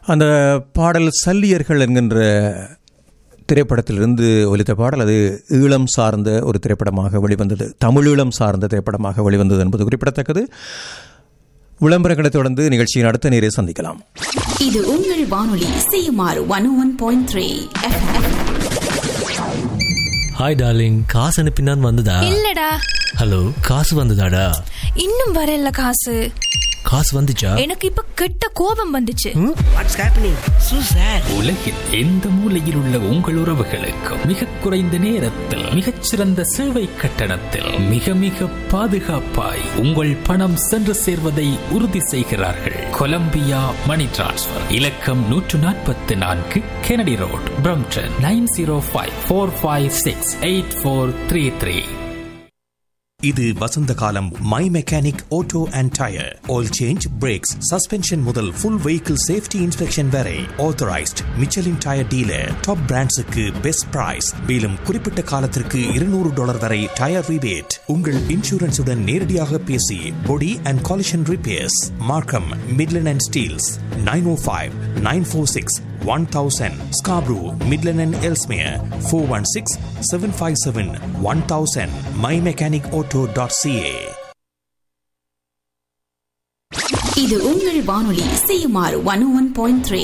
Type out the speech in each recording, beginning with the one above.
அந்த பாடல் சல்லியர்கள் என்கின்ற திரைப்படத்திலிருந்து ஒலித்த பாடல் அது ஈழம் சார்ந்த ஒரு திரைப்படமாக வெளிவந்தது தமிழீழம் சார்ந்த திரைப்படமாக வெளிவந்தது என்பது குறிப்பிடத்தக்கது விளம்பரங்களை தொடர்ந்து நிகழ்ச்சியின் அடுத்த நேரை சந்திக்கலாம் இது உங்கள் வானொலி CMR one one point three hi darling காசு அனுப்பினான் வந்ததா இல்லடா ஹலோ காசு வந்ததாடா இன்னும் வரல காசு காசு வந்துச்சா எனக்கு இப்ப கெட்ட கோபம் வந்துச்சு வாட்ஸ் ஹேப்பனிங் சூ சார் உலகில் எந்த மூலையில் உள்ள உங்கள் உறவுகளுக்கும் மிக குறைந்த நேரத்தில் மிகச்சிறந்த சேவை கட்டணத்தில் மிக மிக பாதுகாப்பாய் உங்கள் பணம் சென்று சேர்வதை உறுதி செய்கிறார்கள் கொலம்பியா மணி டிரான்ஸ்ஃபர் இலக்கம் நூற்று நாற்பத்தி நான்கு Kennedy road Brampton nine zero five four five six eight four three three இது வசந்த காலம் my mechanic auto and tyre oil change brakes suspension முதல் ஃபுல் வெஹிக்கிள் சேஃப்டி இன்ஸ்பெக்ஷன் வரை authorised Michelin tyre dealer top பிராண்ட்ஸுக்கு best price மேலும் குறிப்பிட்ட காலத்திற்கு இருநூறு டாலர் வரை டயர் ரிபேட் உங்கள் இன்சூரன்ஸுடன் நேரடியாக பேசி body and collision repairs Markham Midland and Steeles nine O five nine four six one thousand Scarborough Midland and Ellesmere four one six seven five seven one thousand my mechanic auto dot CA இது உங்கள் வானொலி CMR one one point three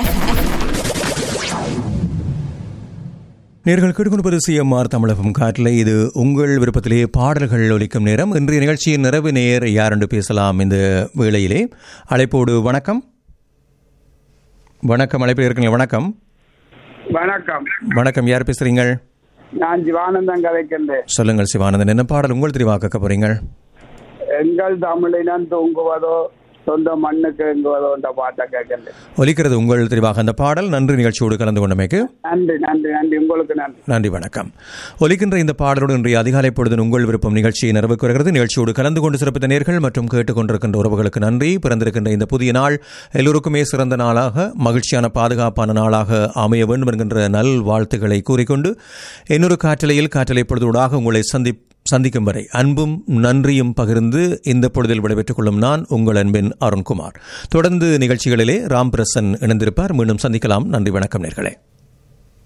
நேர்கள் கேட்டுக்கொண்டிருப்பது CMR தமிழகம் காட்டில் இது உங்கள் விருப்பத்திலேயே பாடல்கள் ஒலிக்கும் நேரம் இன்றைய நிகழ்ச்சியின் நிறைவு நேர் யார் என்று பேசலாம் இந்த வேளையிலே அழைப்போடு வணக்கம் வணக்கம் அழைப்பில் இருக்கீங்க வணக்கம் வணக்கம் வணக்கம் யார் பேசுறீங்க நான் சிவானந்தம் கதைக்கின்றேன் சொல்லுங்கள் சிவானந்தன் என்ன பாடல் உங்கள் தெரிவாக்க போறீங்க எங்கள் தமிழினம் தூங்குவதோ சொந்த மண்ணுக்கு எங்குவதோ என்ற பாட்டை கேட்கின்றேன் ஒலிக்கிறது உங்கள் தெரிவாக அந்த பாடல் நன்றி நிகழ்ச்சியோடு கலந்து கொண்டமைக்கு நன்றி நன்றி நன்றி உங்களுக்கு நன்றி நன்றி வணக்கம் ஒலிக்கின்ற இந்த பாடலோடு இன்றைய அதிகாலை பொழுது உங்கள் விருப்பம் நிகழ்ச்சியை நிறைவுக்கு வருகிறது நிகழ்ச்சியோடு கலந்து கொண்டு சிறப்பித்த நேர்கள் மற்றும் கேட்டுக்கொண்டிருக்கின்ற உறவுகளுக்கு நன்றி பிறந்திருக்கின்ற இந்த புதிய நாள் எல்லோருக்குமே சிறந்த நாளாக மகிழ்ச்சியான பாதுகாப்பான நாளாக அமைய வேண்டும் என்கின்ற நல் வாழ்த்துக்களை கூறிக்கொண்டு இன்னொரு காற்றலையில் காற்றலை பொழுதோடாக உங்களை சந்தி சந்திக்கும் வரை அன்பும் நன்றியும் பகிர்ந்து இந்த பொழுதில் விடைபெற்றுக் கொள்ளும் நான் உங்கள் அன்பின் அருண்குமார் தொடர்ந்து நிகழ்ச்சிகளிலே ராம் பிரசன் இணைந்திருப்பார் மீண்டும் சந்திக்கலாம் நன்றி வணக்கம் நேர்களே